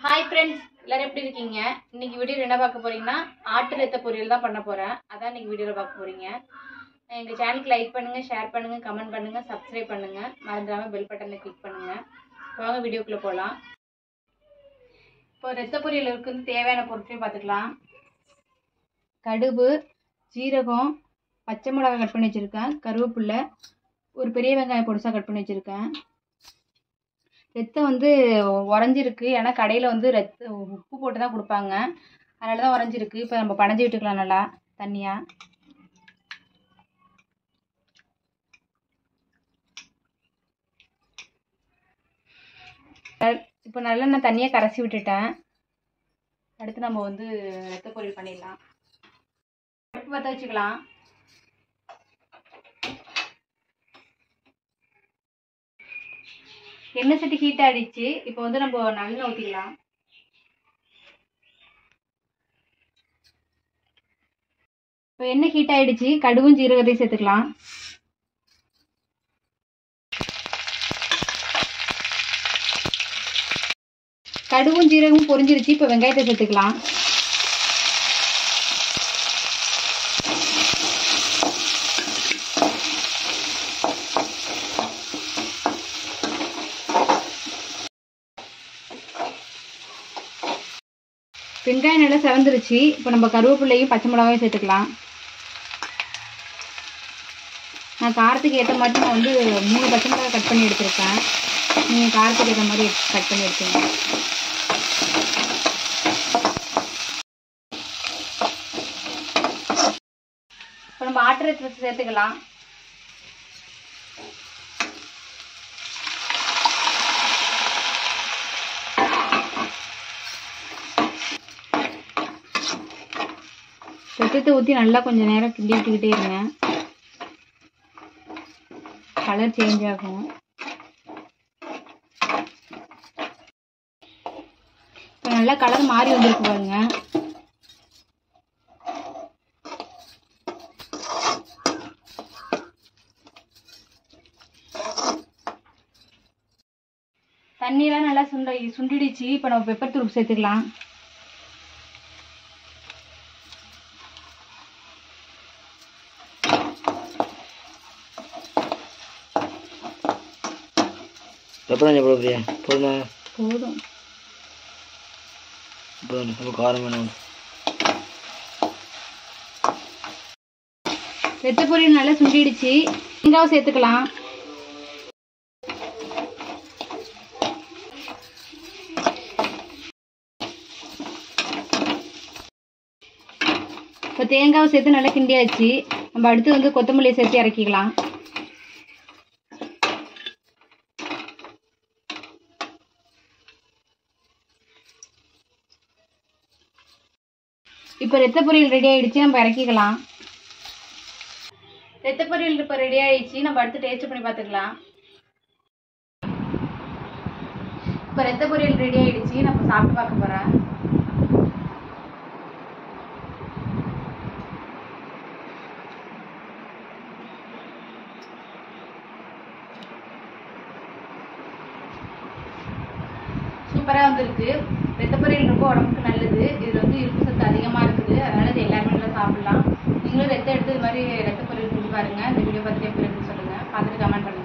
hi friends எல்லாரும் எப்படி இருக்கீங்க இன்னைக்கு வீடியோ என்ன பார்க்க போறீங்கன்னா ஆட்டு ரத்த பொரியல் தான் பண்ண போறேன் அதான் இன்னைக்கு வீடியோவில் பார்க்க போறீங்க எங்க சேனலுக்கு லைக் பண்ணுங்க ஷேர் பண்ணுங்க கமெண்ட் பண்ணுங்க சப்ஸ்கிரைப் பண்ணுங்க மறந்துடாம பெல் பட்டனை கிளிக் பண்ணுங்க வாங்க வீடியோக்குள்ள போகலாம் இப்போ ரத்த பொரியலுக்கு வந்து தேவையான பொருட்கள் பார்த்துக்கலாம் கடுகு ஜீரகம் பச்சை மிளகாய் கட் பண்ணி வச்சுருக்கேன் கருவேப்பில்லை ஒரு பெரிய வெங்காயம் பொடிசாக கட் பண்ணி வச்சுருக்கேன் ரத்தம் வந்து உறைஞ்சிருக்கு ஏன்னா கடையில் வந்து ரத்த உப்பு போட்டு தான் கொடுப்பாங்க அதனால தான் உறைஞ்சிருக்கு இப்போ நம்ம பனைஞ்சி விட்டுக்கலாம் நல்லா தண்ணியாக இப்போ நல்லா நான் தண்ணியாக கரைச்சி விட்டுட்டேன் அடுத்து நம்ம வந்து ரத்த பொரியல் பண்ணிடலாம் அடுப்பு பற்ற வச்சுக்கலாம் எண்ணெய் சட்டி ஹீட் ஆகிடுச்சு இப்போ வந்து நம்ம நல்லெண்ணெய் ஊற்றிக்கலாம் இப்போ எண்ணெய் ஹீட் ஆகிடுச்சு கடுகும் ஜீரகத்தையும் சேர்த்துக்கலாம் கடுகும் ஜீரகமும் பொரிஞ்சிருச்சு இப்போ வெங்காயத்தை சேர்த்துக்கலாம் வெங்காயம் நல்லா செவந்துருச்சு இப்போ நம்ம கருவேப்பிள்ளையும் பச்சை மிளகாயும் சேர்த்துக்கலாம் நான் காரத்துக்கு ஏற்ற மாதிரி நான் வந்து மூணு பச்சை மிளகாய் கட் பண்ணி எடுத்திருக்கேன் நீங்கள் காரத்துக்கு ஏற்ற மாதிரி கட் பண்ணி எடுத்துங்க இப்போ நம்ம ஆட்டுறதை சேர்த்துக்கலாம் ரத்தத்தை ஊற்றி நல்லா கொஞ்சம் நேரம் கிண்டி விட்டுக்கிட்டே இருங்க கலர் சேஞ்ச் ஆகும் இப்போ நல்லா கலர் மாறி வந்திருக்கு பாருங்க தண்ணியெல்லாம் நல்லா சுண்ட சுண்டிடுச்சு இப்போ நம்ம பெப்பர் தூள் சேர்த்துக்கலாம் பெப்பர் எவ்வளோ பிரியா போதுமா போதும் போதும் ரொம்ப காரம் வேணும் வெத்த பொரியல் நல்லா சுண்டிடுச்சு தேங்காவை சேர்த்துக்கலாம் இப்போ தேங்காவை சேர்த்து நல்லா கிண்டியாச்சு நம்ம அடுத்து வந்து கொத்தமல்லியை சேர்த்து இறக்கிக்கலாம் இப்போ ரத்த பொரியல் ரெடி ஆயிடுச்சு நம்ம இறக்கிக்கலாம் ரத்த பொரியல் இப்போ ரெடி ஆயிடுச்சு நம்ம அடுத்து டேஸ்ட் பண்ணி பார்த்துக்கலாம் இப்போ ரத்த பொரியல் ரெடி ஆயிடுச்சு நம்ம சாப்பிட்டு பார்க்க போறேன் சூப்பராக வந்திருக்கு ரத்த பொரியல் ரொம்ப உடம்புக்கு நல்லது இதில் வந்து இரும்பு சத்து அதிகமாக இருக்குது அதனால இது எல்லாருமே நல்லா சாப்பிடலாம் நீங்களும் ரத்தம் எடுத்து இது மாதிரி ரத்த பொரியல் செஞ்சு பாருங்க இந்த வீடியோ பற்றி எப்படி இருக்குன்னு சொல்லுங்கள் பார்த்துட்டு கமெண்ட் பண்ணுங்க